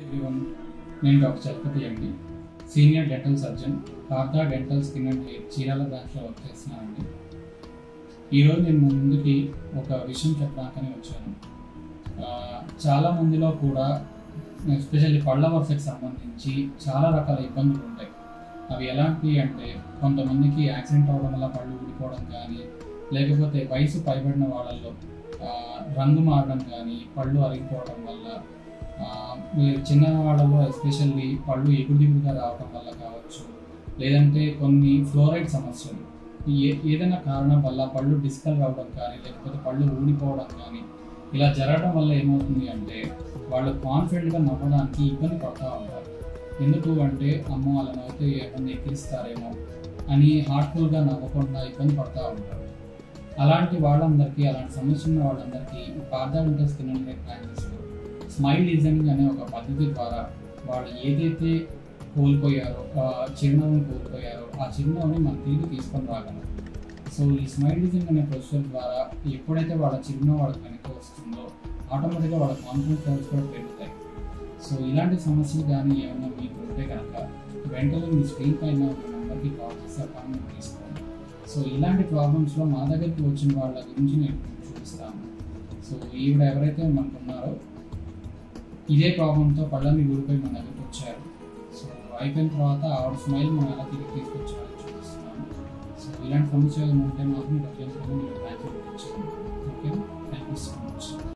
everyone నేను doctor Chalapathi అండి senior dental surgeon Partha dental skin and hair Chirala బ్రాంచ్లో వర్క్ చేస్తున్నానండి ఈరోజు నేను మీ ముందుకి ఒక విషయం చెప్పడానికని వచ్చాను ఆ, చాలా మందిలో కూడా ఎస్పెషల్లీ పళ్ళ వరుసకి సంబంధించి చాలా రకాల ఇబ్బందులు ఉంటాయి అవి ఎలాంటివి అంటే కొంతమందికి యాక్సిడెంట్ అవడం వల్ల పళ్ళు ఊడిపోవడం కానీ లేకపోతే వయసు పైబడిన వాళ్ళల్లో ఆ, రంగు మారడం కానీ పళ్ళు అరిగిపోవడం వల్ల ఆ, మీరు చిన్న వాళ్ళలో ఎస్పెషల్లీ పళ్ళు ఎగుదిగుగా రావడం వల్ల కావచ్చు లేదంటే కొన్ని ఫ్లోరైడ్ సమస్యలు ఏ ఏదైనా కారణం వల్ల పళ్ళు డిస్కల్ రావడం కానీ లేకపోతే పళ్ళు ఊడిపోవడం కానీ ఇలా జరగడం వల్ల ఏమవుతుంది అంటే వాళ్ళు కాన్ఫిడెంట్గా నవ్వడానికి ఇబ్బంది పడుతూ ఉంటారు ఎందుకు అంటే అమ్మో అలా నవ్వుతే ఏమన్నా ఎక్కిరిస్తారేమో అని హార్ట్ఫుల్గా నవ్వకుండా ఇబ్బంది పడుతూ ఉంటారు అలాంటి వాళ్ళందరికీ అలాంటి సమస్య ఉన్న వాళ్ళందరికీ పార్థాడంటల్ స్కిన్ అండ్ హెయిర్ ప్రాక్టీస్లో స్మైల్ డిజైనింగ్ అనే ఒక పద్ధతి ద్వారా వాళ్ళు ఏదైతే కోల్పోయారో ఆ చిరునవ్వుని కోల్పోయారో ఆ చిరునవ్వుని మనం తిరిగి తీసుకొని రాగలం సో ఈ స్మైల్ డిజైన్ అనే ప్రొసెసర్ ద్వారా ఎప్పుడైతే వాళ్ళ చిరునవ్వు వాళ్ళకి వెనక్కి వస్తుందో ఆటోమేటిక్గా వాళ్ళ కాన్ఫిడెన్స్ లెవెల్స్ కూడా పెరుగుతాయి సో ఇలాంటి సమస్యలు కానీ ఏమైనా మీకు ఉంటే కనుక వెంటనే మీ స్క్రీన్ పైన ఉన్న నెంబర్కి కాల్ చేసి అపాయింట్మెంట్ తీసుకోండి సో ఇలాంటి ప్రాబ్లమ్స్లో మా దగ్గరికి వచ్చిన వాళ్ళ గురించి నేను మీకు చూపిస్తాను సో ఈవిడ ఎవరైతే మనకు ఉన్నారో ఇదే ప్రాబ్లంతో పళ్ళని ఊరిపోయి మన దగ్గరికి వచ్చారు సో అయిపోయిన తర్వాత ఆవిడ స్మైల్ మనం ఎలా తిరిగి తీసుకొచ్చారని చూపిస్తున్నాను సో ఇలాంటి సమస్యలు ఉంటే మాత్రం మీరు అభ్యర్థులను మీరు bank okay thank you so much